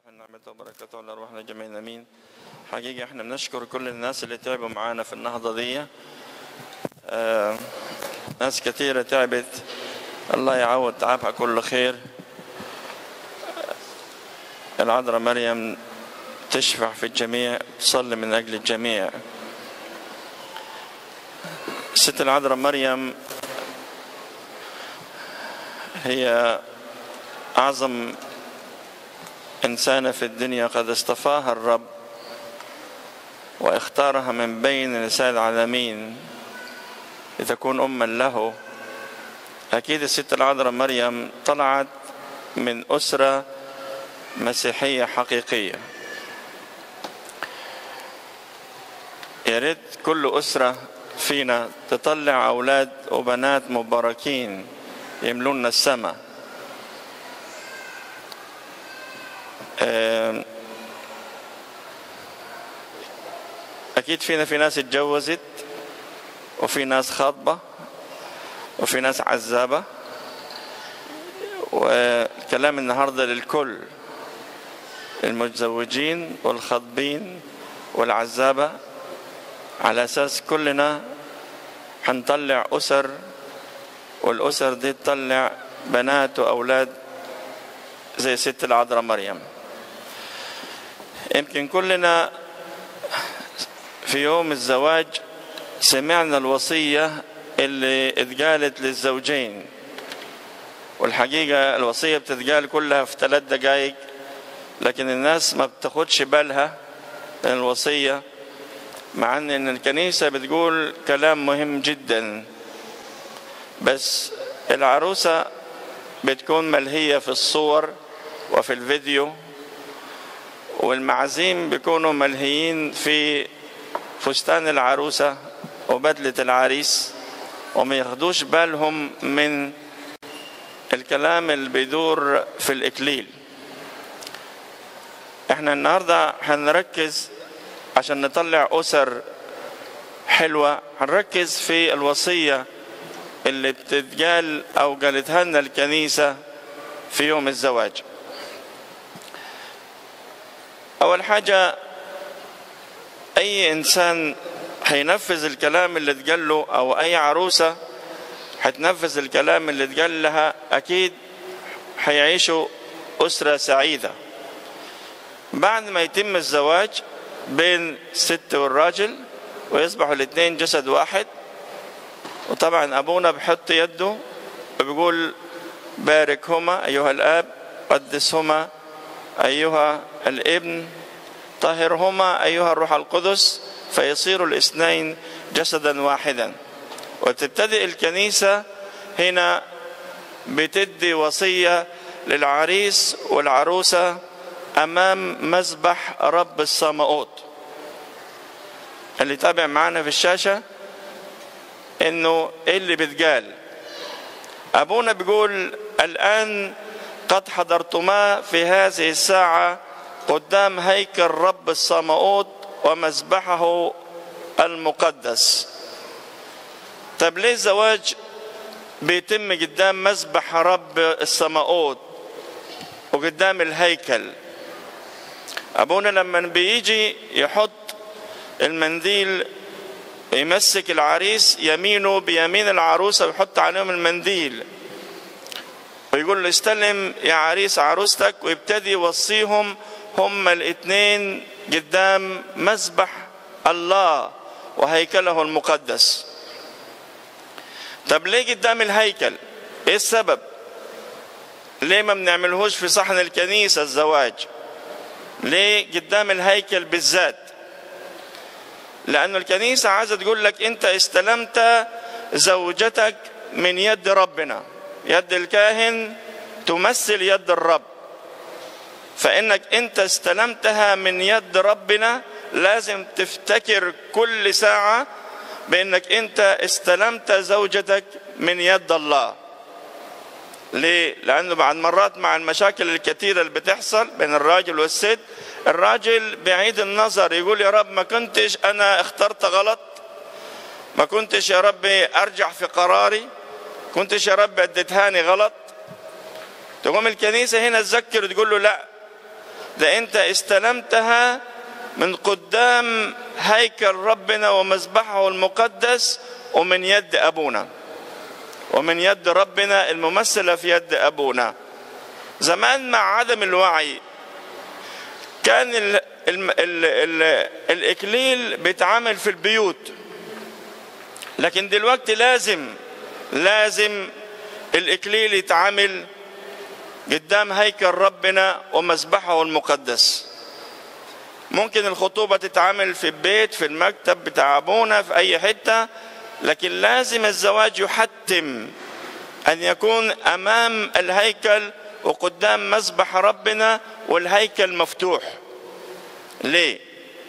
نعمته وبركاته على روحنا جميعا امين حقيقه احنا بنشكر كل الناس اللي تعبوا معانا في النهضه دي آه ناس كثيره تعبت الله يعوض تعبها كل خير العذراء مريم تشفع في الجميع تصلي من اجل الجميع الست العذراء مريم هي اعظم إنسانة في الدنيا قد اصطفاها الرب واختارها من بين نساء العالمين لتكون أما له أكيد الست العذراء مريم طلعت من أسرة مسيحية حقيقية يا ريت كل أسرة فينا تطلع أولاد وبنات مباركين يملون السماء أكيد فينا في ناس اتجوزت وفي ناس خاطبة وفي ناس عزابة والكلام النهاردة للكل المتزوجين والخاطبين والعزابة على أساس كلنا هنطلع أسر والأسر دي تطلع بنات وأولاد زي ست العذراء مريم يمكن كلنا في يوم الزواج سمعنا الوصية اللي اتقالت للزوجين والحقيقة الوصية بتتقال كلها في ثلاث دقائق لكن الناس ما بتاخدش بالها من الوصية مع ان الكنيسة بتقول كلام مهم جدا بس العروسة بتكون ملهية في الصور وفي الفيديو والمعازيم بيكونوا ملهيين في فستان العروسة وبدلة العريس وما ياخدوش بالهم من الكلام اللي بيدور في الإكليل احنا النهاردة هنركز عشان نطلع أسر حلوة هنركز في الوصية اللي بتتقال أو قالتها لنا الكنيسة في يوم الزواج أول حاجة أي إنسان هينفذ الكلام اللي اتقال له أو أي عروسة هتنفذ الكلام اللي اتقال لها أكيد هيعيشوا أسرة سعيدة بعد ما يتم الزواج بين الست والراجل ويصبحوا الاثنين جسد واحد وطبعا أبونا بحط يده وبيقول باركهما أيها الآب قدسهما أيها الابن طهرهما أيها الروح القدس فيصير الاثنين جسدا واحدا وتبتدئ الكنيسة هنا بتدي وصية للعريس والعروسة أمام مذبح رب السماوات اللي تابع معنا في الشاشة إنه إيه اللي بتقال أبونا بيقول الآن قد حضرتما في هذه الساعة قدام هيكل رب السماوات ومذبحه المقدس طب ليه الزواج بيتم قدام مذبح رب السماوات وقدام الهيكل ابونا لما بيجي يحط المنديل يمسك العريس يمينه بيمين العروسه ويحط عليهم المنديل ويقول له استلم يا عريس عروستك ويبتدي يوصيهم هما الاثنين قدام مذبح الله وهيكله المقدس طب ليه قدام الهيكل ايه السبب ليه ما بنعملهوش في صحن الكنيسة الزواج ليه قدام الهيكل بالذات لأن الكنيسة عايزة تقول لك أنت استلمت زوجتك من يد ربنا يد الكاهن تمثل يد الرب فانك انت استلمتها من يد ربنا لازم تفتكر كل ساعه بانك انت استلمت زوجتك من يد الله ليه لانه بعد مرات مع المشاكل الكثيره اللي بتحصل بين الراجل والست الراجل بعيد النظر يقول يا رب ما كنتش انا اخترت غلط ما كنتش يا رب ارجع في قراري كنتش يا رب اديتهاني غلط تقوم الكنيسه هنا تذكر تقول له لا ده انت استلمتها من قدام هيكل ربنا ومذبحه المقدس ومن يد ابونا ومن يد ربنا الممثله في يد ابونا زمان مع عدم الوعي كان ال ال ال ال الاكليل بيتعامل في البيوت لكن دلوقتي لازم لازم الاكليل يتعامل قدام هيكل ربنا ومذبحه المقدس ممكن الخطوبة تتعامل في البيت في المكتب بتاع أبونا في أي حتة لكن لازم الزواج يحتم أن يكون أمام الهيكل وقدام مذبح ربنا والهيكل مفتوح ليه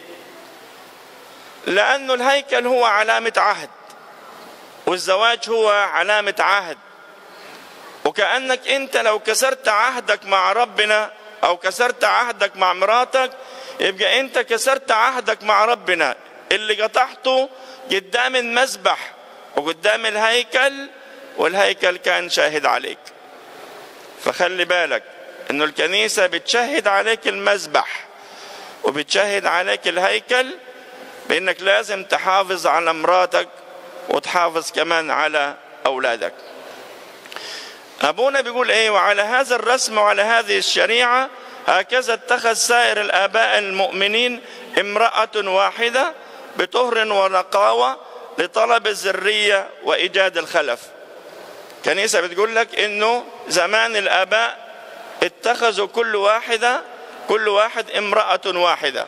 لأنه الهيكل هو علامة عهد والزواج هو علامة عهد وكأنك أنت لو كسرت عهدك مع ربنا أو كسرت عهدك مع مراتك يبقى أنت كسرت عهدك مع ربنا اللي قطعته قدام المذبح وقدام الهيكل والهيكل كان شاهد عليك فخلي بالك انه الكنيسة بتشهد عليك المذبح وبتشهد عليك الهيكل بانك لازم تحافظ على مراتك وتحافظ كمان على اولادك ابونا بيقول ايه وعلى هذا الرسم وعلى هذه الشريعه هكذا اتخذ سائر الاباء المؤمنين امراه واحده بطهر ونقاوه لطلب الذريه وايجاد الخلف كنيسه بتقول لك انه زمان الاباء اتخذوا كل واحده كل واحد امراه واحده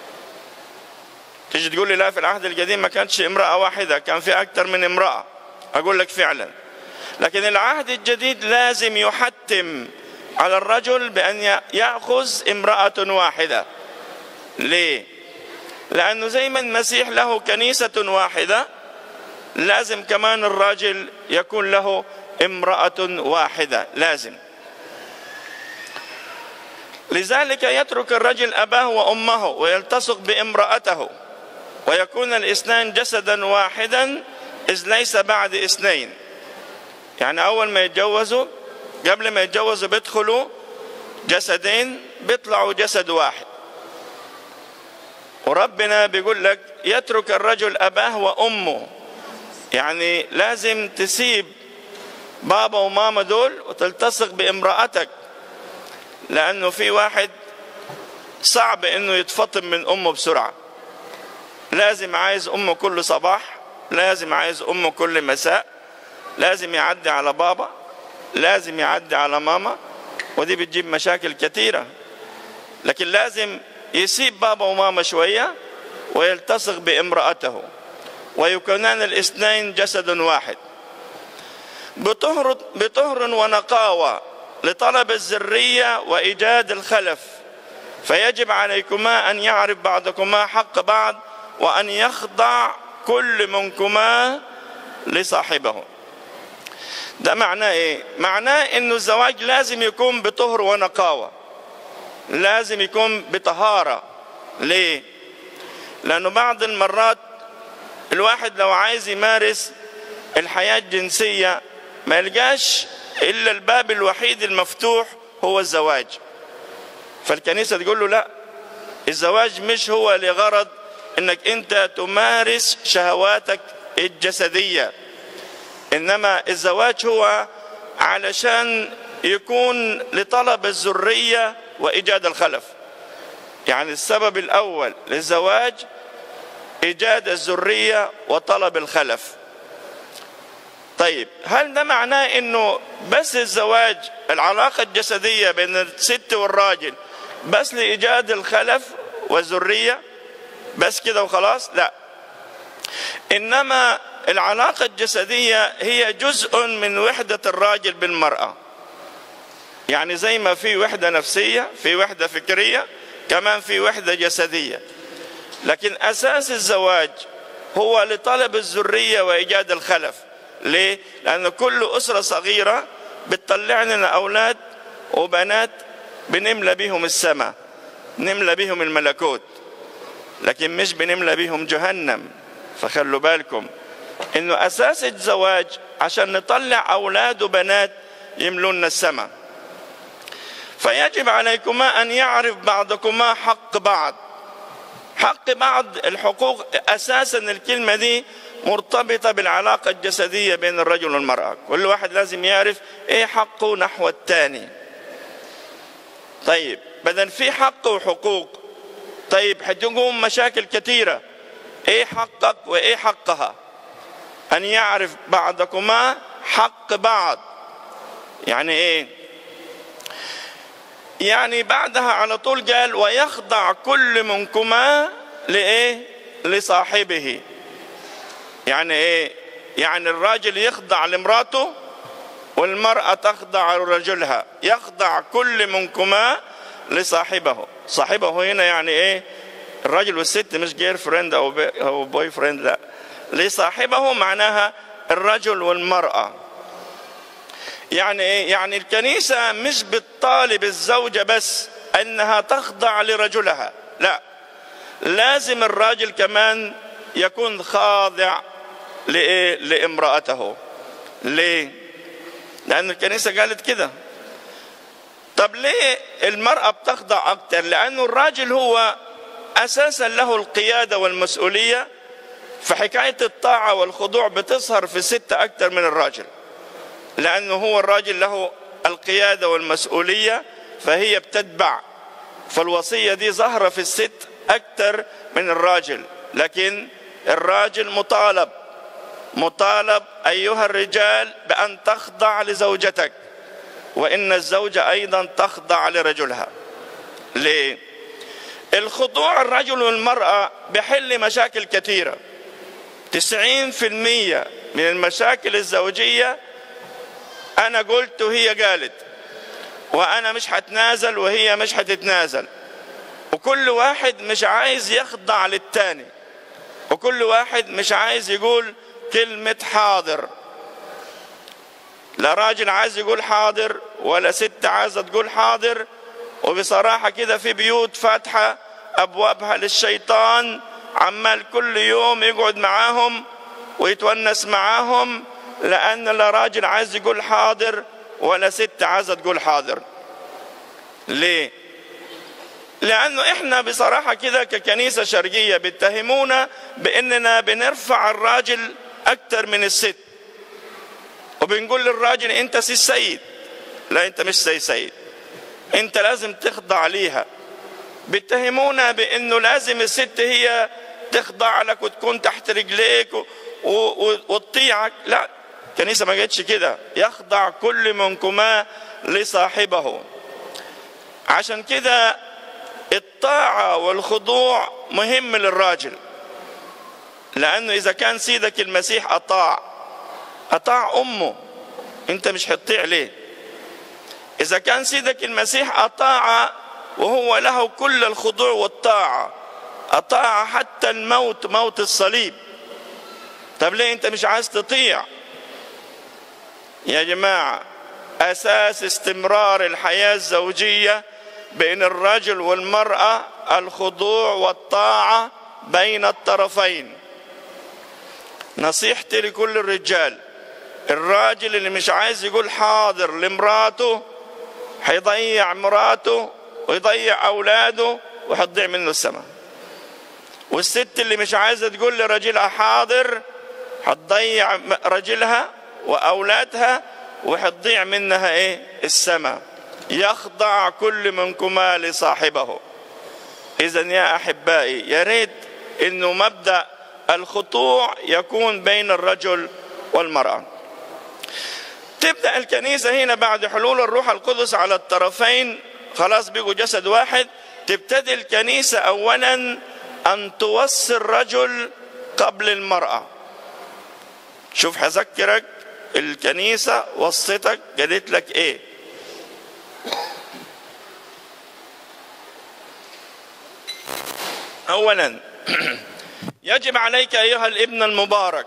تيجي تقول لي لا في العهد القديم ما كانتش امراه واحده كان في اكثر من امراه اقول لك فعلا لكن العهد الجديد لازم يحتم على الرجل بأن يأخذ امرأة واحدة ليه؟ لأنه زي ما المسيح له كنيسة واحدة لازم كمان الراجل يكون له امرأة واحدة لازم لذلك يترك الرجل أباه وأمه ويلتصق بامرأته ويكون الاثنان جسدا واحدا إذ ليس بعد اثنين يعني أول ما يتجوزوا قبل ما يتجوزوا بيدخلوا جسدين بيطلعوا جسد واحد وربنا بيقول لك يترك الرجل أباه وأمه يعني لازم تسيب بابا وماما دول وتلتصق بامرأتك لأنه في واحد صعب إنه يتفطم من أمه بسرعة لازم عايز أمه كل صباح لازم عايز أمه كل مساء لازم يعدي على بابا لازم يعدي على ماما ودي بتجيب مشاكل كثيرة لكن لازم يسيب بابا وماما شوية ويلتصق بامرأته ويكونان الاثنين جسد واحد بطهر, بطهر ونقاوة لطلب الذرية وإيجاد الخلف فيجب عليكما أن يعرف بعضكما حق بعض وأن يخضع كل منكما لصاحبه ده معناه ايه معناه انه الزواج لازم يكون بطهر ونقاوة لازم يكون بطهارة ليه لانه بعض المرات الواحد لو عايز يمارس الحياة الجنسية ما يلقاش الا الباب الوحيد المفتوح هو الزواج فالكنيسة تقول له لا الزواج مش هو لغرض انك انت تمارس شهواتك الجسديه انما الزواج هو علشان يكون لطلب الذريه وايجاد الخلف يعني السبب الاول للزواج ايجاد الذريه وطلب الخلف طيب هل ده معناه انه بس الزواج العلاقه الجسديه بين الست والراجل بس لايجاد الخلف والذريه بس كده وخلاص لا انما العلاقة الجسدية هي جزء من وحدة الراجل بالمرأة يعني زي ما في وحدة نفسية في وحدة فكرية كمان في وحدة جسدية لكن أساس الزواج هو لطلب الذرية وإيجاد الخلف ليه؟ لأن كل أسرة صغيرة بتطلع لنا أولاد وبنات بنملى بهم السماء نملى بهم الملكوت لكن مش بنملى بهم جهنم فخلوا بالكم انه اساس الزواج عشان نطلع اولاد وبنات يملون السماء فيجب عليكما أن يعرف بعضكما حق بعض حق بعض الحقوق أساسا الكلمة دي مرتبطة بالعلاقة الجسدية بين الرجل والمرأة كل واحد لازم يعرف ايه حقه نحو الثاني طيب بدل في حق وحقوق طيب حتقوم مشاكل كثيرة ايه حقك وايه حقها ان يعرف بعضكما حق بعض يعني ايه يعني بعدها على طول قال ويخضع كل منكما لايه لصاحبه يعني ايه يعني الراجل يخضع لمراته والمرأة تخضع لرجلها يخضع كل منكما لصاحبه صاحبه هنا يعني ايه الراجل والست مش جير فريند او بي او بوي فريند لا لصاحبه معناها الرجل والمرأة يعني ايه يعني الكنيسة مش بتطالب الزوجة بس انها تخضع لرجلها لا لازم الراجل كمان يكون خاضع لإيه؟ لامرأته ليه لأن الكنيسة قالت كده طب ليه المرأة بتخضع أكتر لأنه الراجل هو أساسا له القيادة والمسؤولية فحكاية الطاعة والخضوع بتظهر في الست أكتر من الراجل لأنه هو الراجل له القيادة والمسؤولية فهي بتتبع فالوصية دي ظاهرة في الست أكتر من الراجل لكن الراجل مطالب مطالب أيها الرجال بأن تخضع لزوجتك وإن الزوجة أيضا تخضع لرجلها ليه؟ الخضوع الرجل والمرأة بحل مشاكل كثيرة تسعين في المية من المشاكل الزوجية أنا قلت وهي قالت وأنا مش هتنازل وهي مش هتتنازل وكل واحد مش عايز يخضع للتاني وكل واحد مش عايز يقول كلمة حاضر لا راجل عايز يقول حاضر ولا ست عايزة تقول حاضر وبصراحة كده في بيوت فاتحة أبوابها للشيطان عمال كل يوم يقعد معاهم ويتونس معاهم لأن لا راجل عايز يقول حاضر ولا ست عايزة تقول حاضر ليه؟ لأنه إحنا بصراحة كده ككنيسة شرقية بيتهمونا بأننا بنرفع الراجل أكتر من الست وبنقول للراجل أنت سي السيد لا أنت مش سي سيد أنت لازم تخضع ليها بيتهمونا بأنه لازم الست هي تخضع لك وتكون تحت رجليك و... و... وتطيعك لا الكنيسة ما جتش كده يخضع كل منكما لصاحبه عشان كده الطاعة والخضوع مهم للراجل لأنه إذا كان سيدك المسيح أطاع أطاع أمه أنت مش هتطيع ليه إذا كان سيدك المسيح أطاع وهو له كل الخضوع والطاعة أطاع حتى الموت موت الصليب طب ليه أنت مش عايز تطيع يا جماعة أساس استمرار الحياة الزوجية بين الرجل والمرأة الخضوع والطاعة بين الطرفين نصيحتي لكل الرجال الراجل اللي مش عايز يقول حاضر لمراته حيضيع مراته ويضيع أولاده وحتضيع منه السماء والست اللي مش عايزة تقول لرجلها حاضر حتضيع رجلها وأولادها وحتضيع منها إيه السماء يخضع كل منكما لصاحبه اذا يا احبائي يا ريت انه مبدا الخضوع يكون بين الرجل والمراه تبدا الكنيسه هنا بعد حلول الروح القدس على الطرفين خلاص بيجوا جسد واحد تبتدي الكنيسه اولا ان توصي الرجل قبل المراه شوف هذكرك الكنيسه وصتك قالت لك ايه اولا يجب عليك ايها الابن المبارك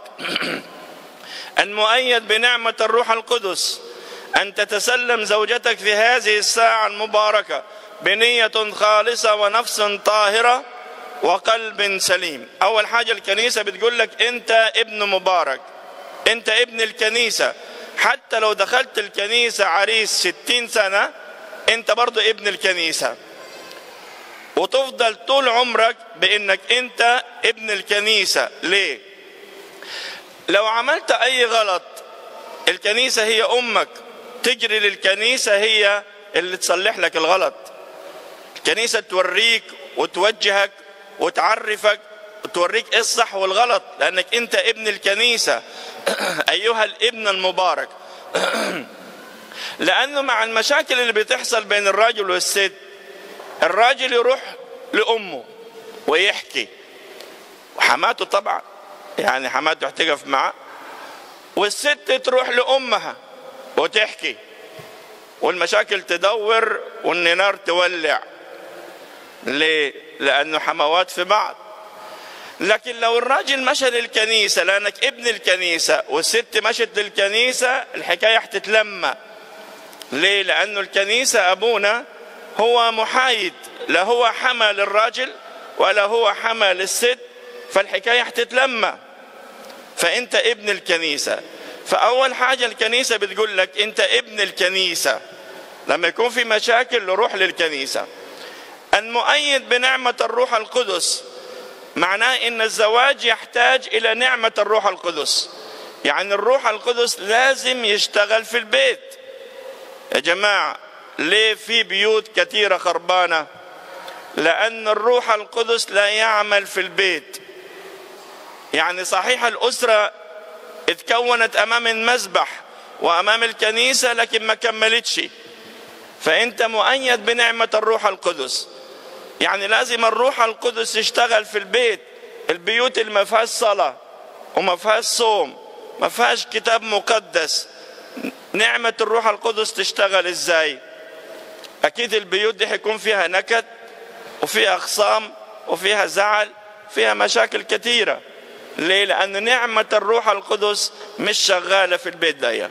المؤيد بنعمه الروح القدس ان تتسلم زوجتك في هذه الساعه المباركه بنيه خالصه ونفس طاهره وقلب سليم اول حاجه الكنيسه بتقول لك انت ابن مبارك انت ابن الكنيسه حتى لو دخلت الكنيسه عريس ستين سنه انت برضو ابن الكنيسة وتفضل طول عمرك بانك انت ابن الكنيسة ليه لو عملت اي غلط الكنيسة هي امك تجري للكنيسة هي اللي تصلح لك الغلط الكنيسة توريك وتوجهك وتعرفك وتوريك ايه الصح والغلط لانك انت ابن الكنيسة ايها الابن المبارك لانه مع المشاكل اللي بتحصل بين الراجل والست الراجل يروح لامه ويحكي وحماته طبعا يعني حماته تقف معه والست تروح لامها وتحكي والمشاكل تدور والنار تولع ليه لانه حموات في بعض لكن لو الراجل مشى للكنيسة لأنك ابن الكنيسة والست مشت للكنيسة الحكاية حتتلمى ليه لأنه الكنيسة أبونا هو محايد لا هو حمى للراجل ولا هو حمى للست فالحكاية حتتلمى فأنت ابن الكنيسة فأول حاجة الكنيسة بتقول لك أنت ابن الكنيسة لما يكون في مشاكل روح للكنيسة المؤيد بنعمة الروح القدس معناه ان الزواج يحتاج الى نعمه الروح القدس يعني الروح القدس لازم يشتغل في البيت يا جماعه ليه في بيوت كثيره خربانه لان الروح القدس لا يعمل في البيت يعني صحيح الاسره اتكونت امام المذبح وامام الكنيسه لكن ما كملتش فانت مؤيد بنعمه الروح القدس يعني لازم الروح القدس يشتغل في البيت البيوت اللي ما فيهاش صلاة وما فيهاش صوم ما فيهاش كتاب مقدس نعمة الروح القدس تشتغل ازاي اكيد البيوت دي هيكون فيها نكد وفيها خصام وفيها زعل فيها مشاكل كثيرة ليه لان نعمة الروح القدس مش شغالة في البيت ده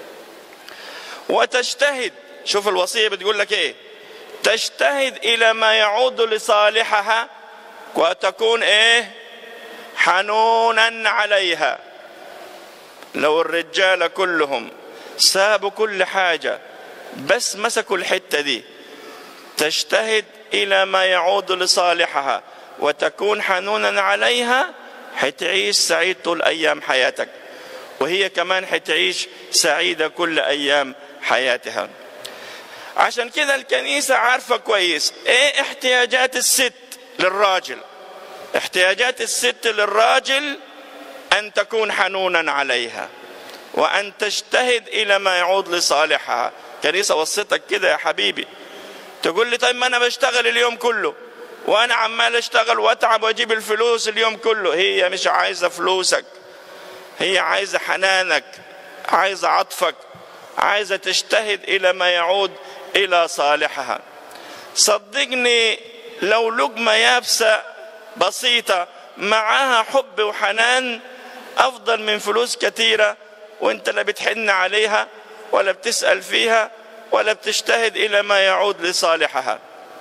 وتجتهد شوف الوصية بتقول لك ايه تجتهد الى ما يعود لصالحها وتكون ايه حنونا عليها لو الرجال كلهم سابوا كل حاجة بس مسكوا الحتة دي تجتهد إلى ما يعود لصالحها وتكون حنونا عليها حتعيش سعيد طول أيام حياتك وهي كمان حتعيش سعيدة كل أيام حياتها عشان كده الكنيسة عارفة كويس ايه احتياجات الست للراجل احتياجات الست للراجل ان تكون حنونا عليها وان تجتهد الى ما يعود لصالحها كنيسة وصيتك كده يا حبيبي تقول لي طيب ما انا بشتغل اليوم كله وانا عمال اشتغل واتعب واجيب الفلوس اليوم كله هي مش عايزة فلوسك هي عايزة حنانك عايزة عطفك عايزة تجتهد الى ما يعود الى صالحها صدقني لو لقمه يابسه بسيطه معاها حب وحنان افضل من فلوس كثيره وانت لا بتحن عليها ولا بتسال فيها ولا بتجتهد الى ما يعود لصالحها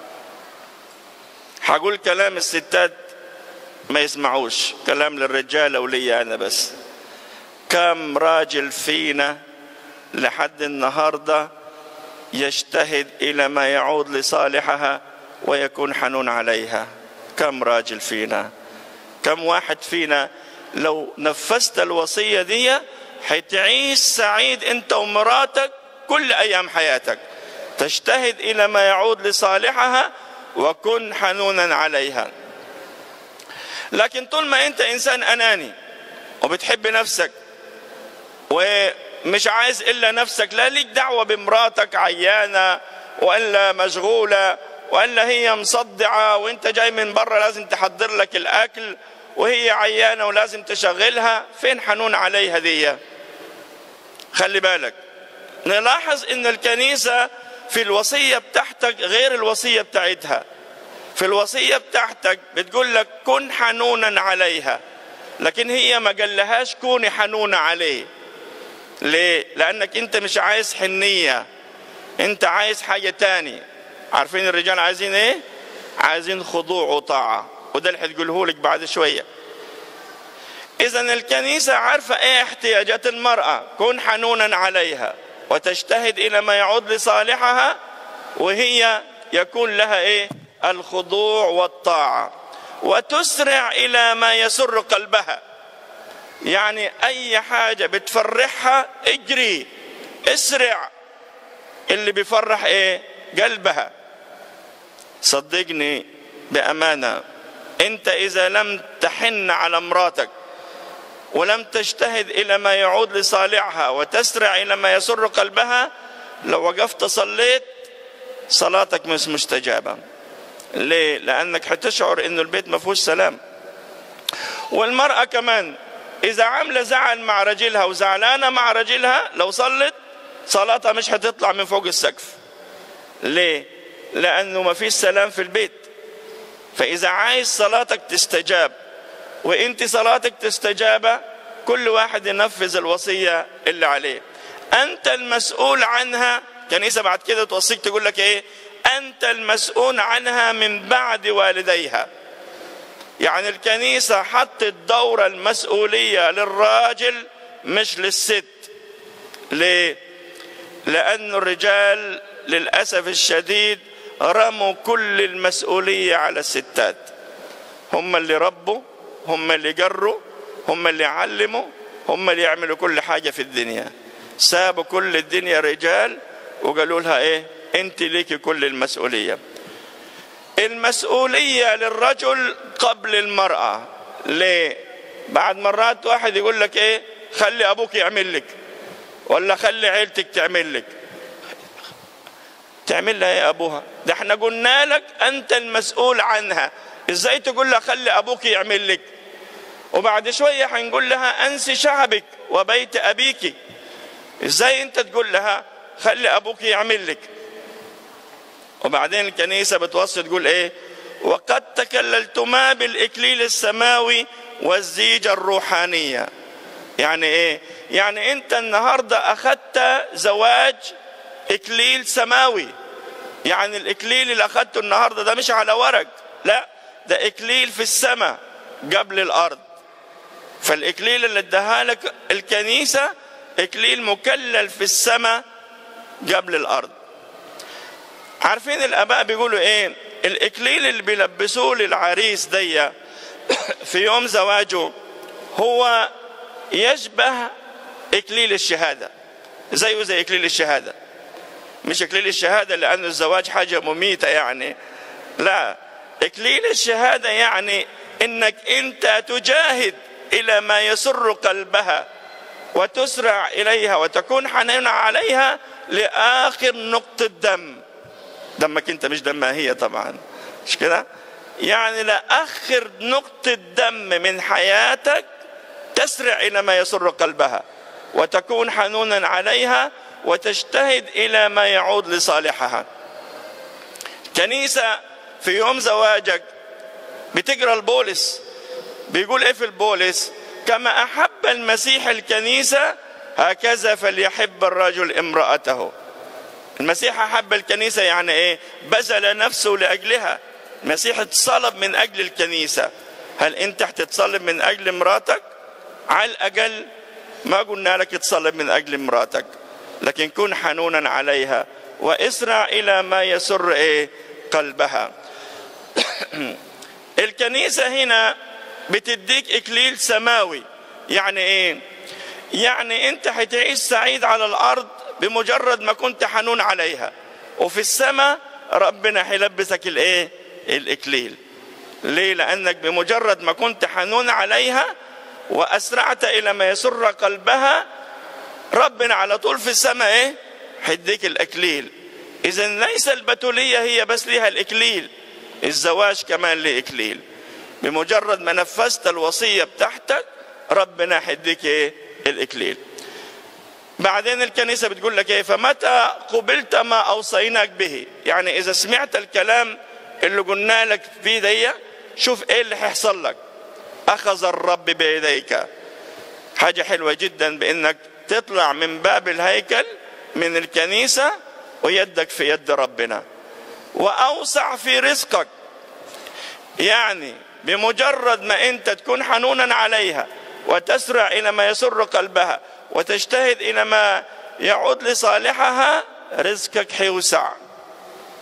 هقول كلام الستات ما يسمعوش كلام للرجاله ولي انا بس كم راجل فينا لحد النهارده يجتهد الى ما يعود لصالحها ويكون حنون عليها كم راجل فينا كم واحد فينا لو نفذت الوصيه دي حتعيش سعيد انت ومراتك كل ايام حياتك تجتهد الى ما يعود لصالحها وكن حنونا عليها لكن طول ما انت انسان اناني وبتحب نفسك ومش عايز الا نفسك لا ليك دعوه بمراتك عيانه والا مشغوله والا هي مصدعه وانت جاي من بره لازم تحضر لك الاكل وهي عيانه ولازم تشغلها فين حنون عليها دي خلي بالك نلاحظ ان الكنيسه في الوصيه بتاعتك غير الوصيه بتاعتها في الوصيه بتاعتك بتقول لك كن حنونا عليها لكن هي ما قالهاش كوني حنونه عليه ليه لانك انت مش عايز حنيه انت عايز حاجه تاني عارفين الرجال عايزين ايه عايزين خضوع وطاعه وده اللي هتقوله لك بعد شويه اذا الكنيسه عارفه ايه احتياجات المراه كن حنونا عليها وتجتهد الى ما يعود لصالحها وهي يكون لها ايه الخضوع والطاعه وتسرع الى ما يسر قلبها يعني اي حاجه بتفرحها اجري اسرع اللي بيفرح ايه قلبها صدقني بامانه انت اذا لم تحن على مراتك ولم تجتهد الى ما يعود لصالحها وتسرع الى ما يسر قلبها لو وقفت صليت صلاتك مش مستجابه ليه لانك حتشعر انه البيت ما فيهوش سلام والمراه كمان اذا عامله زعل مع رجلها وزعلانه مع رجلها لو صلت صلاتها مش هتطلع من فوق السقف ليه لانه ما فيش سلام في البيت فاذا عايز صلاتك تستجاب وانت صلاتك تستجاب كل واحد ينفذ الوصيه اللي عليه انت المسؤول عنها كنيسه بعد كده توصيك تقول لك ايه انت المسؤول عنها من بعد والديها يعني الكنيسه حطت دور المسؤوليه للراجل مش للست ليه لأن الرجال للأسف الشديد رموا كل المسؤولية على الستات هم اللي ربوا هم اللي جروا هم اللي علموا هم اللي يعملوا كل حاجة في الدنيا سابوا كل الدنيا رجال وقالوا لها ايه انت ليكي كل المسؤولية المسؤولية للرجل قبل المرأة ليه بعد مرات واحد يقول لك ايه خلي ابوك يعمل لك ولا خلي عيلتك تعمل لك تعمل لها يا ابوها ده احنا قلنا لك انت المسؤول عنها ازاي تقول لها خلي ابوك يعمل لك وبعد شوية هنقول لها انسي شعبك وبيت ابيك ازاي انت تقول لها خلي ابوك يعمل لك وبعدين الكنيسة بتوصي تقول ايه وقد تكللتما بالاكليل السماوي والزيجة الروحانية يعني ايه يعني انت النهاردة اخذت زواج اكليل سماوي يعني الاكليل اللي اخذته النهاردة ده مش على ورق لا ده اكليل في السماء قبل الارض فالاكليل اللي اداها لك الكنيسة اكليل مكلل في السماء قبل الارض عارفين الاباء بيقولوا ايه الاكليل اللي بيلبسوه للعريس دي في يوم زواجه هو يشبه اكليل الشهاده زيه زي اكليل الشهاده مش اكليل الشهاده لان الزواج حاجه مميته يعني لا اكليل الشهاده يعني انك انت تجاهد الى ما يسر قلبها وتسرع اليها وتكون حنينا عليها لاخر نقطه دم دمك انت مش دمها هي طبعا مش كده يعني لاخر نقطه دم من حياتك تسرع الى ما يسر قلبها وتكون حنونا عليها وتجتهد الى ما يعود لصالحها كنيسه في يوم زواجك بتقرا البولس بيقول ايه في البولس كما احب المسيح الكنيسه هكذا فليحب الرجل امراته المسيح احب الكنيسه يعني ايه بذل نفسه لاجلها المسيح اتصلب من اجل الكنيسه هل انت هتتصلب من اجل مراتك على الاقل ما قلنا لك تصلب من اجل مراتك لكن كن حنونا عليها واسرع الى ما يسر ايه قلبها الكنيسه هنا بتديك اكليل سماوي يعني ايه يعني انت هتعيش سعيد على الارض بمجرد ما كنت حنون عليها وفي السماء ربنا هيلبسك الايه الاكليل ليه لانك بمجرد ما كنت حنون عليها واسرعت الى ما يسر قلبها ربنا على طول في السماء ايه هيديك الاكليل اذا ليس البتوليه هي بس ليها الاكليل الزواج كمان ليه اكليل بمجرد ما نفذت الوصيه بتاعتك ربنا هيديك ايه الاكليل بعدين الكنيسة بتقول لك ايه فمتى قبلت ما اوصيناك به يعني اذا سمعت الكلام اللي قلنا لك فيه دي شوف ايه اللي هيحصل لك اخذ الرب بيديك حاجة حلوة جدا بانك تطلع من باب الهيكل من الكنيسة ويدك في يد ربنا واوسع في رزقك يعني بمجرد ما انت تكون حنونا عليها وتسرع الى ما يسر قلبها وتجتهد الى ما يعود لصالحها رزقك حيوسع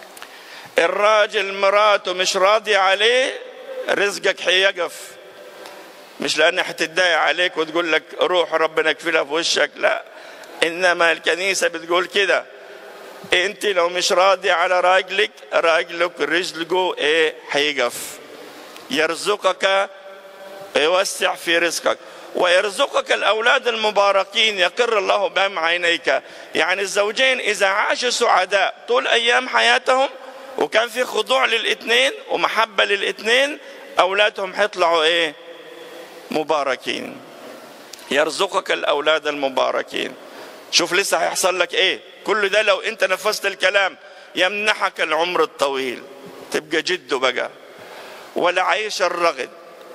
الراجل مراته مش راضي عليه رزقك حيقف مش لأنها هتتضايق عليك وتقول لك روح ربنا يكفلها في وشك لا إنما الكنيسة بتقول كده انت لو مش راضي على راجلك راجلك رجلك ايه هيقف يرزقك يوسع في رزقك ويرزقك الاولاد المباركين يقر الله بهم عينيك يعني الزوجين اذا عاشوا سعداء طول ايام حياتهم وكان في خضوع للاثنين ومحبه للاثنين اولادهم هيطلعوا ايه مباركين يرزقك الاولاد المباركين شوف لسه هيحصل لك ايه كل ده لو انت نفذت الكلام يمنحك العمر الطويل تبقى جد بقى والعيش الرغد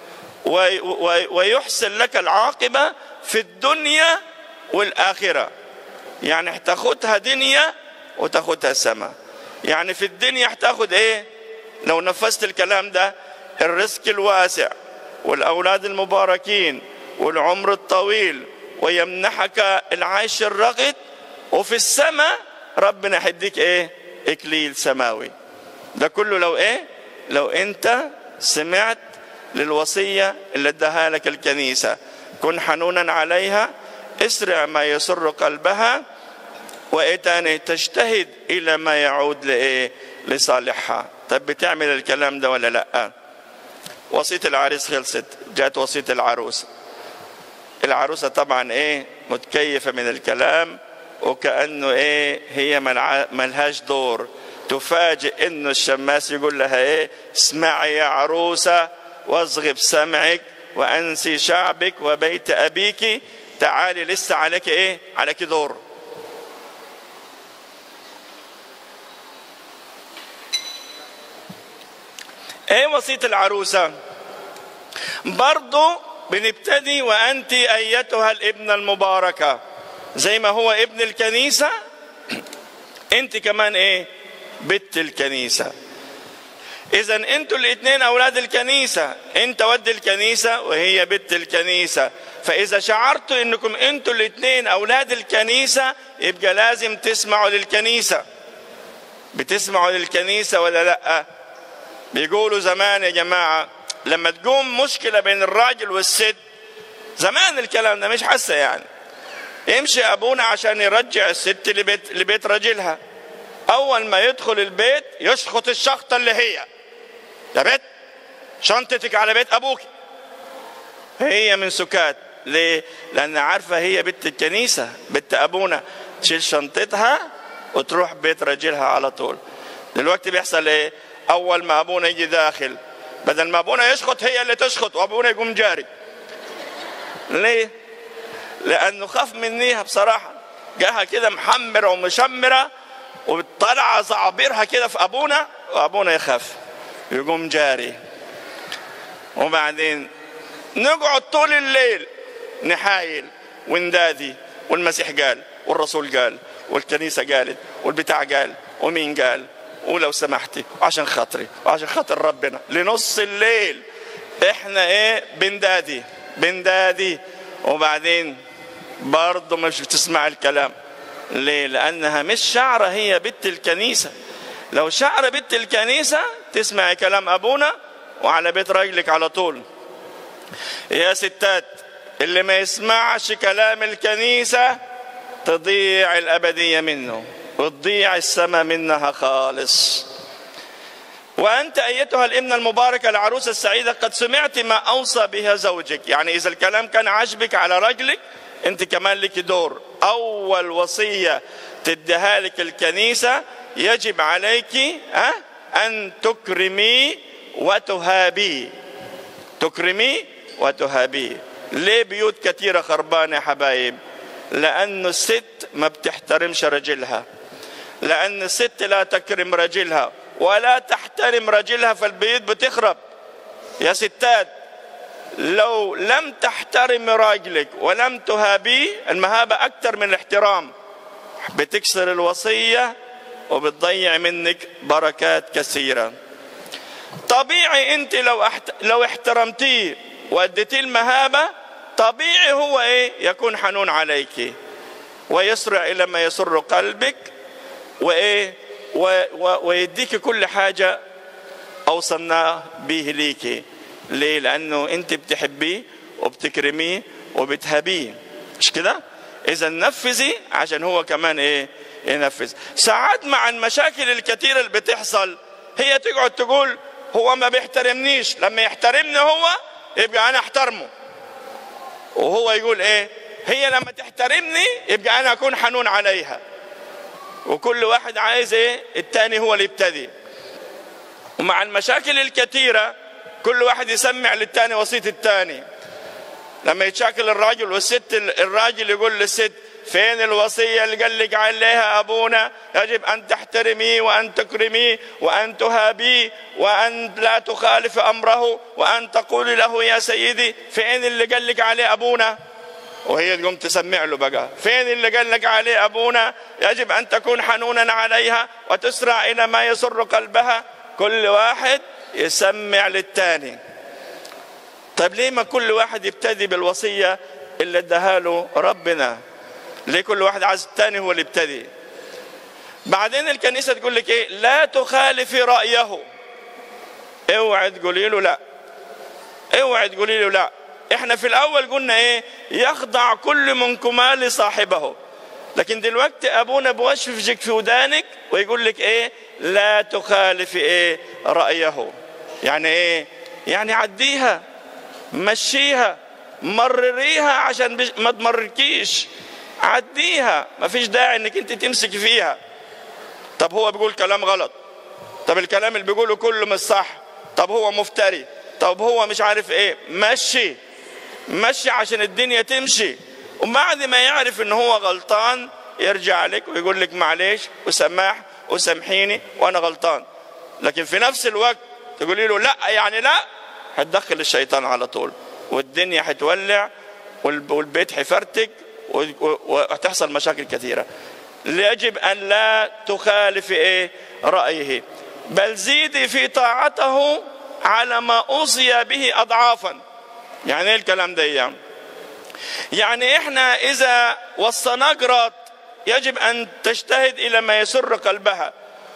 ويحسن لك العاقبة في الدنيا والآخرة يعني هتاخدها دنيا وتاخدها سما يعني في الدنيا هتاخد ايه لو نفذت الكلام ده الرزق الواسع والأولاد المباركين والعمر الطويل ويمنحك العيش الرغد وفي السماء ربنا هيديك ايه اكليل سماوي ده كله لو ايه لو انت سمعت للوصية اللي اداها لك الكنيسة كن حنونا عليها اسرع ما يسر قلبها وايه تاني تجتهد الى ما يعود لايه لصالحها طب بتعمل الكلام ده ولا لا وصية العريس خلصت جاءت وصية العروس العروسة طبعا ايه متكيفة من الكلام وكأنه ايه هي ملهاش دور تفاجئ انه الشماس يقول لها ايه اسمعي يا عروسة واصغي بسمعك وانسي شعبك وبيت ابيك تعالي لسه عليك ايه عليك دور ايه وصية العروسة برضو بنبتدي وانت ايتها الابنة المباركة زي ما هو ابن الكنيسة انت كمان ايه بنت الكنيسة اذا انتوا الاثنين اولاد الكنيسة انت ود الكنيسة وهي بنت الكنيسة فاذا شعرتوا انكم انتوا الاثنين اولاد الكنيسة يبقى لازم تسمعوا للكنيسة بتسمعوا للكنيسة ولا لا بيقولوا زمان يا جماعة لما تقوم مشكلة بين الراجل والست زمان الكلام ده مش حاسة يعني يمشي ابونا عشان يرجع الست لبيت لبيت رجلها اول ما يدخل البيت يشخط الشخطه اللي هي يا بيت شنطتك على بيت ابوك هي من سكات ليه لان عارفه هي بنت الكنيسه بنت ابونا تشيل شنطتها وتروح بيت رجلها على طول دلوقتي بيحصل ايه اول ما ابونا يجي داخل بدل ما ابونا يشخط هي اللي تشخط وابونا يقوم جاري ليه لانه خاف منيها بصراحه جاها كده محمره ومشمره وطلع صعابيرها كده في ابونا وابونا يخاف يقوم جاري وبعدين نقعد طول الليل نحايل وندادي والمسيح قال والرسول قال والكنيسه قالت والبتاع قال ومين قال ولو سمحتي عشان خاطري وعشان خاطر ربنا لنص الليل احنا ايه بندادي بندادي وبعدين برضه مش بتسمع الكلام ليه لانها مش شعره هي بنت الكنيسه لو شعر بنت الكنيسه تسمعي كلام ابونا وعلى بيت راجلك على طول يا ستات اللي ما يسمعش كلام الكنيسه تضيع الابديه منه وتضيع السماء منها خالص وأنت أيتها الابنة المباركة العروسة السعيدة قد سمعت ما أوصى بها زوجك يعني إذا الكلام كان عجبك على رجلك أنت كمان لك دور أول وصية تديها لك الكنيسة يجب عليك أه؟ أن تكرمي وتهابي تكرمي وتهابي ليه بيوت كثيرة خربانة يا حبايب لأنه الست ما بتحترمش رجلها لأن الست لا تكرم رجلها ولا تحترم رجلها فالبيوت بتخرب يا ستات لو لم تحترم راجلك ولم تهابيه المهابة أكثر من الاحترام بتكسر الوصية وبتضيع منك بركات كثيرة طبيعي أنت لو احت... لو احترمتيه واديتيه المهابة طبيعي هو إيه يكون حنون عليك ويسرع إلى ما يسر قلبك وإيه و و ويديك كل حاجة أوصلنا به ليك ليه لأنه أنت بتحبيه وبتكرميه وبتهبيه مش كده إذا نفذي عشان هو كمان إيه ينفذ ساعات مع المشاكل الكثيرة اللي بتحصل هي تقعد تقول هو ما بيحترمنيش لما يحترمني هو يبقى أنا أحترمه وهو يقول إيه هي لما تحترمني يبقى أنا أكون حنون عليها وكل واحد عايز إيه التاني هو اللي يبتدي ومع المشاكل الكثيرة كل واحد يسمع للتاني وسيط التاني لما يتشاكل الراجل والست الراجل يقول للست فين الوصية اللي قال لك عليها أبونا يجب أن تحترميه وأن تكرميه وأن تهابيه وأن لا تخالف أمره وأن تقولي له يا سيدي فين اللي قال لك عليه أبونا وهي تقوم تسمع له بقى فين اللي قال لك عليه أبونا يجب أن تكون حنونا عليها وتسرع إلى ما يسر قلبها كل واحد يسمع للتاني طيب ليه ما كل واحد يبتدي بالوصية اللي اداها له ربنا ليه كل واحد عايز التاني هو اللي يبتدي بعدين الكنيسة تقول لك ايه لا تخالفي رأيه اوعي تقولي له لا اوعي تقولي له لا احنا في الاول قلنا ايه يخضع كل منكما لصاحبه لكن دلوقتي ابونا بوشفجك في ودانك ويقول لك ايه لا تخالفي ايه رايه يعني ايه يعني عديها مشيها مرريها عشان بش... ما تمركيش عديها ما فيش داعي انك انت تمسكي فيها طب هو بيقول كلام غلط طب الكلام اللي بيقوله كله مش صح طب هو مفتري طب هو مش عارف ايه مشي مشي عشان الدنيا تمشي وبعد ما يعرف ان هو غلطان يرجع لك ويقول لك معلش وسماح وسامحيني وانا غلطان لكن في نفس الوقت تقولي له لا يعني لا هتدخل الشيطان على طول والدنيا هتولع والبيت هيفرتك وهتحصل مشاكل كثيره يجب ان لا تخالف ايه رايه بل زيدي في طاعته على ما اوصي به اضعافا يعني ايه الكلام ده يعني يعني احنا اذا وصينا قراط يجب ان تجتهد الى ما يسر قلبها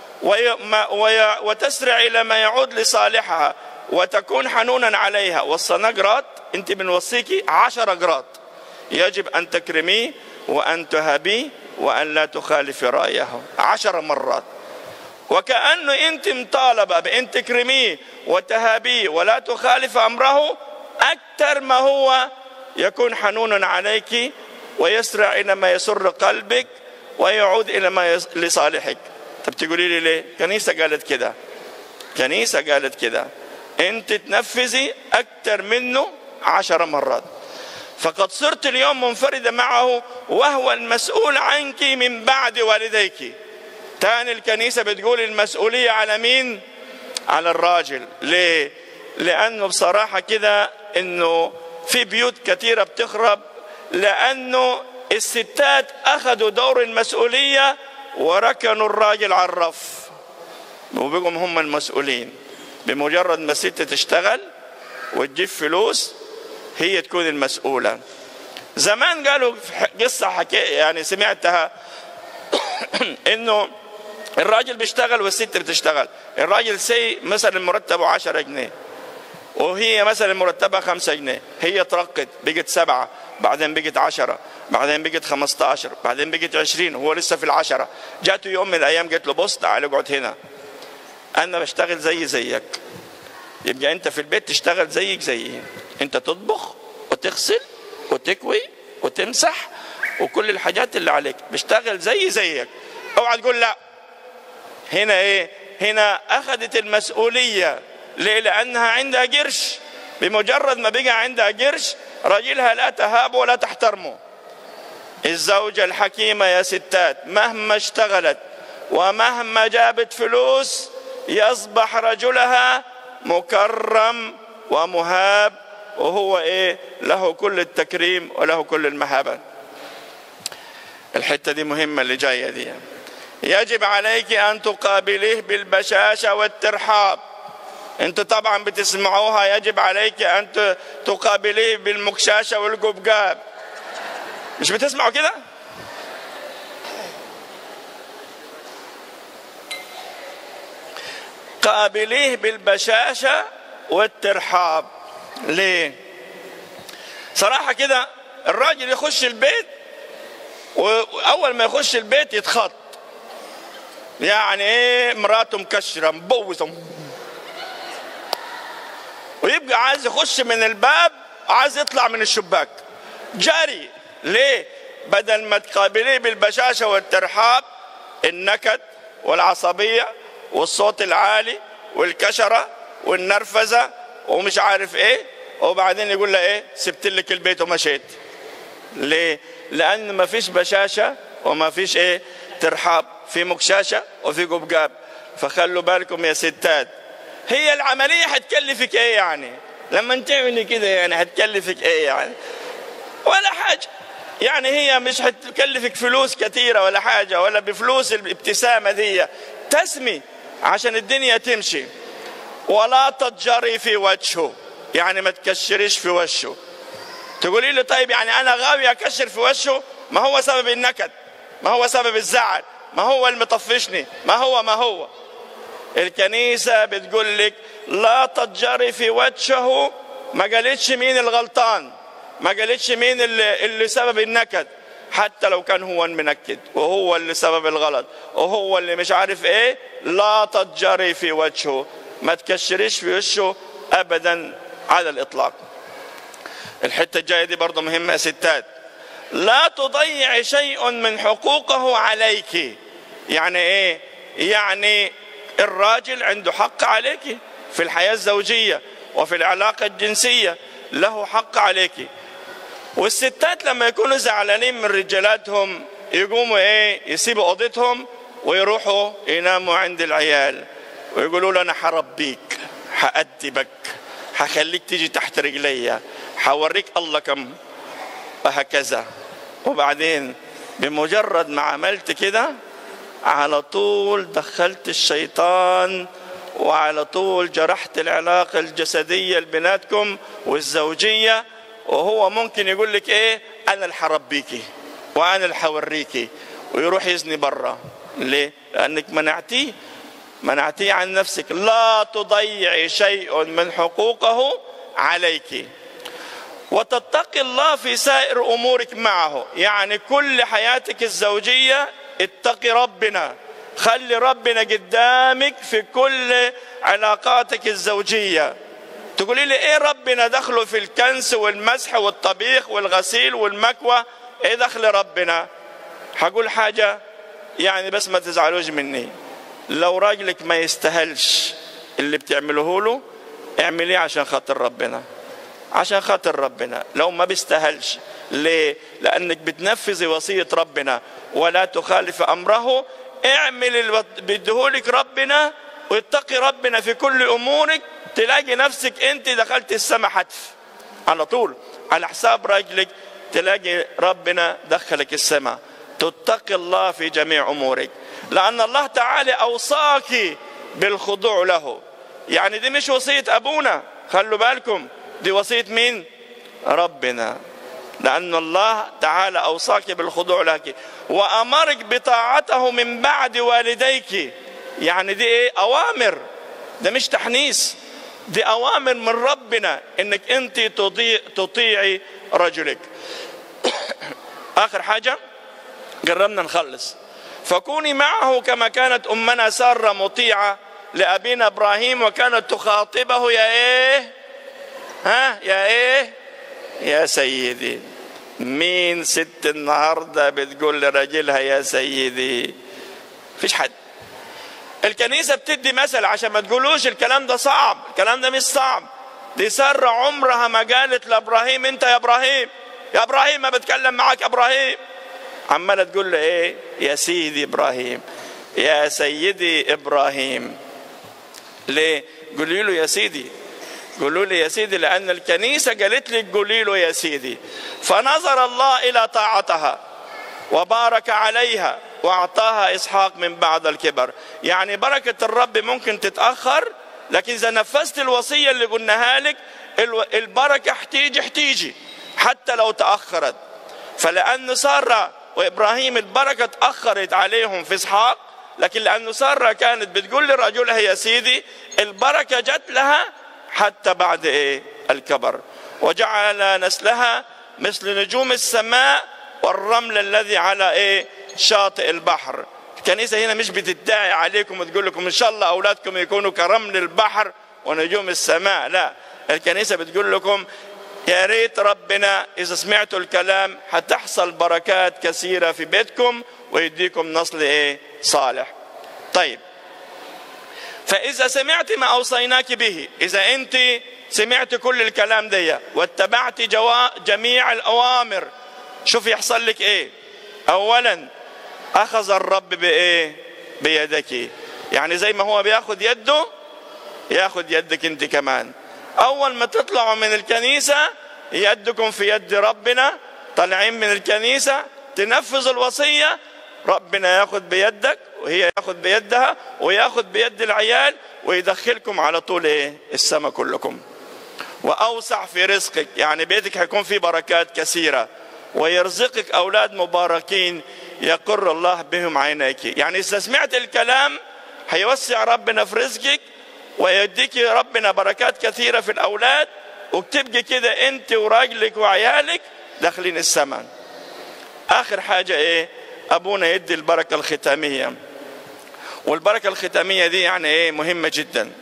وتسرع الى ما يعود لصالحها وتكون حنونا عليها وصينا قراط انت بنوصيكي عشر قراط يجب ان تكرميه وان تهابيه وان لا تخالفي رايه عشر مرات وكانه انت مطالبه بان تكرميه وتهابيه ولا تخالف امره اكثر ما هو يكون حنون عليك ويسرع الى ما يسر قلبك ويعود الى ما يس... لصالحك طب تقولي لي ليه كنيسه قالت كده كنيسه قالت كده انت تنفذي اكثر منه عشر مرات فقد صرت اليوم منفردة معه وهو المسؤول عنك من بعد والديك تاني الكنيسة بتقول المسؤولية على مين على الراجل ليه لأنه بصراحة كده أنه في بيوت كثيرة بتخرب لأنه الستات أخذوا دور المسؤولية وركنوا الراجل على الرف وبقوا هم المسؤولين بمجرد ما الست تشتغل وتجيب فلوس هي تكون المسؤولة زمان قالوا قصة حكي يعني سمعتها انه الراجل بيشتغل والست بتشتغل الراجل سي مثلا مرتبه 10 جنيه وهي مثلا مرتبها 5 جنيه هي ترقت بقت سبعة بعدين بقت عشرة بعدين بقت 15 بعدين بقت 20 هو لسه في العشرة جاته يوم من الايام قالت له بص تعال اقعد هنا انا بشتغل زي زيك يبقى انت في البيت تشتغل زيك زيي انت تطبخ وتغسل وتكوي وتمسح وكل الحاجات اللي عليك بشتغل زي زيك اوعى تقول لا هنا ايه هنا اخذت المسؤوليه ليه لانها عندها قرش بمجرد ما بقى عندها قرش راجلها لا تهاب ولا تحترمه الزوجة الحكيمة يا ستات مهما اشتغلت ومهما جابت فلوس يصبح رجلها مكرم ومهاب وهو ايه له كل التكريم وله كل المهابة الحتة دي مهمة اللي جاية دي يجب عليك ان تقابليه بالبشاشة والترحاب انت طبعا بتسمعوها يجب عليك ان تقابليه بالمكشاشة والقبقاب مش بتسمعوا كده قابليه بالبشاشة والترحاب ليه صراحة كده الراجل يخش البيت وأول ما يخش البيت يتخط يعني ايه مراته مكشرة مبوزة ويبقى عايز يخش من الباب عايز يطلع من الشباك جري ليه بدل ما تقابليه بالبشاشة والترحاب النكد والعصبية والصوت العالي والكشرة والنرفزة ومش عارف ايه وبعدين يقول له ايه سبت لك البيت ومشيت ليه لان ما فيش بشاشة وما فيش ايه ترحاب في مكشاشة وفي قبقاب فخلوا بالكم يا ستات هي العملية هتكلفك ايه يعني لما تعملي كده يعني هتكلفك ايه يعني ولا حاجة يعني هي مش هتكلفك فلوس كثيرة ولا حاجة ولا بفلوس الابتسامة دي تسمي عشان الدنيا تمشي ولا تتجري في وجهه يعني ما تكشريش في وشه تقولي لي طيب يعني انا غاوي اكشر في وشه ما هو سبب النكد ما هو سبب الزعل ما هو المطفشني ما هو ما هو الكنيسة بتقول لك لا تتجري في وجهه ما قالتش مين الغلطان ما قالتش مين اللي, اللي سبب النكد حتى لو كان هو المنكد وهو اللي سبب الغلط وهو اللي مش عارف ايه لا تتجري في وجهه ما تكشريش في وشه ابدا على الاطلاق الحته الجايه دي برضه مهمه يا ستات لا تضيع شيء من حقوقه عليك يعني ايه يعني الراجل عنده حق عليك في الحياه الزوجيه وفي العلاقه الجنسيه له حق عليك والستات لما يكونوا زعلانين من رجالاتهم يقوموا ايه يسيبوا اوضتهم ويروحوا يناموا عند العيال ويقولوا له انا حربيك حأدبك حخليك تيجي تحت رجلي حوريك الله كم وهكذا وبعدين بمجرد ما عملت كده على طول دخلت الشيطان وعلى طول جرحت العلاقة الجسدية بيناتكم والزوجية وهو ممكن يقول لك ايه انا اللي حربيكي وانا اللي حوريكي ويروح يزني برا ليه لانك منعتيه منعتيه عن نفسك لا تضيعي شيء من حقوقه عليك وتتقي الله في سائر امورك معه يعني كل حياتك الزوجيه اتقي ربنا خلي ربنا قدامك في كل علاقاتك الزوجيه تقولي لي ايه ربنا دخله في الكنس والمسح والطبيخ والغسيل والمكوى ايه دخل ربنا هقول حاجه يعني بس ما تزعلوش مني لو راجلك ما يستاهلش اللي بتعمله له اعمليه عشان خاطر ربنا عشان خاطر ربنا لو ما بيستاهلش ليه لانك بتنفذي وصيه ربنا ولا تخالف امره اعمل اللي بيديهولك ربنا واتقي ربنا في كل امورك تلاقي نفسك انت دخلت السماء حتف على طول على حساب رجلك تلاقي ربنا دخلك السماء تتقي الله في جميع امورك لان الله تعالى اوصاك بالخضوع له يعني دي مش وصيه ابونا خلوا بالكم دي وصيه مين ربنا لأن الله تعالى أوصاك بالخضوع لك وأمرك بطاعته من بعد والديك يعني دي إيه أوامر ده مش تحنيس دي أوامر من ربنا إنك أنت تطيع تطيعي رجلك آخر حاجة قربنا نخلص فكوني معه كما كانت أمنا سارة مطيعة لأبينا إبراهيم وكانت تخاطبه يا إيه ها يا إيه يا سيدي مين ست النهاردة بتقول لراجلها يا سيدي فيش حد الكنيسة بتدي مثل عشان ما تقولوش الكلام ده صعب الكلام ده مش صعب دي سارة عمرها ما قالت لابراهيم انت يا ابراهيم يا ابراهيم ما بتكلم معاك يا ابراهيم عمالة تقول له ايه يا سيدي ابراهيم يا سيدي ابراهيم ليه قولي له يا سيدي قولوا لي يا سيدي لأن الكنيسة قالت لي قولي له يا سيدي فنظر الله إلى طاعتها وبارك عليها وأعطاها إسحاق من بعد الكبر يعني بركة الرب ممكن تتأخر لكن إذا نفذت الوصية اللي قلناها لك البركة احتيجي احتيجي حتى لو تأخرت فلأن سارة وإبراهيم البركة تأخرت عليهم في إسحاق لكن لأنه سارة كانت بتقول لرجلها يا سيدي البركة جت لها حتى بعد إيه الكبر وجعل نسلها مثل نجوم السماء والرمل الذي على إيه شاطئ البحر الكنيسة هنا مش بتدعي عليكم وتقول لكم إن شاء الله أولادكم يكونوا كرمل البحر ونجوم السماء لا الكنيسة بتقول لكم يا ريت ربنا إذا سمعتوا الكلام هتحصل بركات كثيرة في بيتكم ويديكم نسل إيه صالح طيب فإذا سمعت ما أوصيناك به إذا أنت سمعت كل الكلام دي واتبعت جوا جميع الأوامر شوف يحصل لك إيه أولا أخذ الرب بإيه بيدك يعني زي ما هو بياخد يده ياخد يدك أنت كمان أول ما تطلعوا من الكنيسة يدكم في يد ربنا طالعين من الكنيسة تنفذ الوصية ربنا ياخد بيدك وهي ياخد بيدها وياخد بيد العيال ويدخلكم على طول ايه السماء كلكم واوسع في رزقك يعني بيتك هيكون فيه بركات كثيره ويرزقك اولاد مباركين يقر الله بهم عينيك يعني اذا سمعت الكلام هيوسع ربنا في رزقك ويديك ربنا بركات كثيره في الاولاد وبتبقي كده انت وراجلك وعيالك داخلين السماء اخر حاجه ايه ابونا يدي البركه الختاميه والبركه الختاميه دي يعني ايه مهمه جدا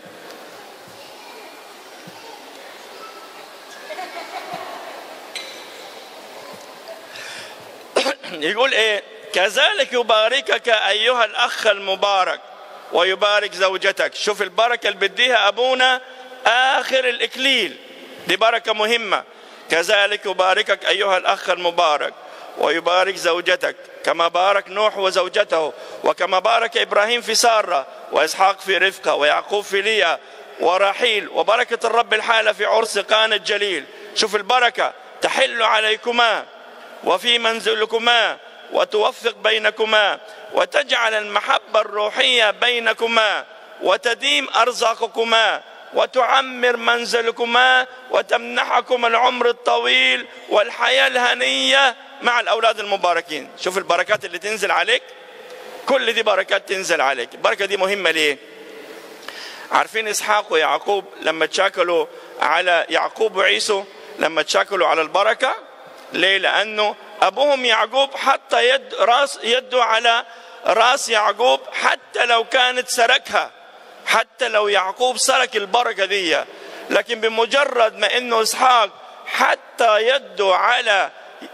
يقول ايه كذلك يباركك ايها الاخ المبارك ويبارك زوجتك شوف البركه اللي بديها ابونا اخر الاكليل دي بركه مهمه كذلك يباركك ايها الاخ المبارك ويبارك زوجتك كما بارك نوح وزوجته وكما بارك ابراهيم في ساره واسحاق في رفقه ويعقوب في ليا ورحيل وبركه الرب الحاله في عرس قان الجليل شوف البركه تحل عليكما وفي منزلكما وتوفق بينكما وتجعل المحبه الروحيه بينكما وتديم ارزاقكما وتعمر منزلكما وتمنحكم العمر الطويل والحياه الهنيه مع الاولاد المباركين شوف البركات اللي تنزل عليك كل دي بركات تنزل عليك البركه دي مهمه ليه عارفين اسحاق ويعقوب لما تشاكلوا على يعقوب وعيسو لما تشاكلوا على البركه ليه لانه ابوهم يعقوب حط يد راس يده على راس يعقوب حتى لو كانت سرقها حتى لو يعقوب سرق البركه دي لكن بمجرد ما انه اسحاق حتى يده على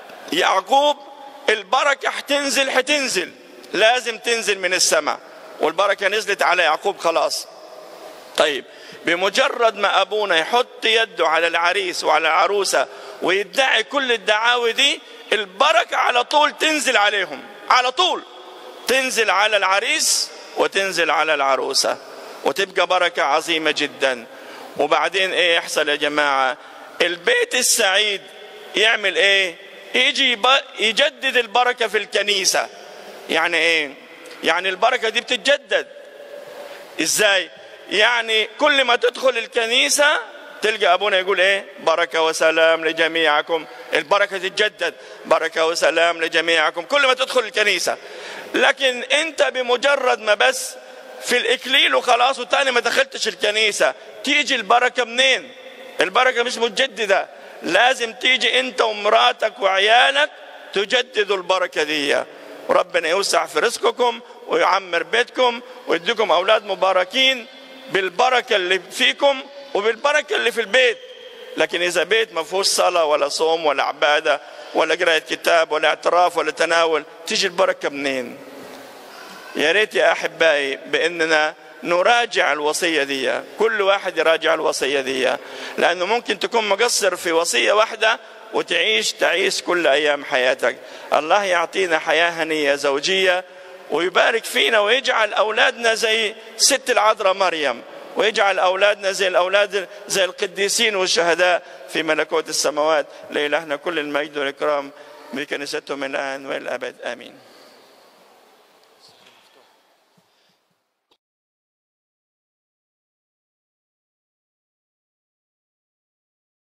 يعقوب البركه حتنزل حتنزل لازم تنزل من السماء والبركه نزلت على يعقوب خلاص طيب بمجرد ما ابونا يحط يده على العريس وعلى العروسه ويدعي كل الدعاوي دي البركه على طول تنزل عليهم على طول تنزل على العريس وتنزل على العروسه وتبقى بركه عظيمه جدا وبعدين ايه يحصل يا جماعه البيت السعيد يعمل ايه يجي يجدد البركه في الكنيسه يعني ايه يعني البركه دي بتتجدد ازاي يعني كل ما تدخل الكنيسه تلقى ابونا يقول ايه بركه وسلام لجميعكم البركه تتجدد بركه وسلام لجميعكم كل ما تدخل الكنيسه لكن انت بمجرد ما بس في الاكليل وخلاص وتاني ما دخلتش الكنيسه تيجي البركه منين البركه مش متجدده لازم تيجي انت ومراتك وعيالك تجددوا البركه دي وربنا يوسع في رزقكم ويعمر بيتكم ويديكم اولاد مباركين بالبركه اللي فيكم وبالبركه اللي في البيت لكن اذا بيت ما فيهوش صلاه ولا صوم ولا عباده ولا قراءه كتاب ولا اعتراف ولا تناول تيجي البركه منين يا ريت يا احبائي باننا نراجع الوصيه دي كل واحد يراجع الوصيه دي لانه ممكن تكون مقصر في وصيه واحده وتعيش تعيش كل ايام حياتك الله يعطينا حياه هنيه زوجيه ويبارك فينا ويجعل اولادنا زي ست العذراء مريم ويجعل اولادنا زي الاولاد زي القديسين والشهداء في ملكوت السماوات لإلهنا كل المجد والاكرام بكنيسته من الان والى الابد امين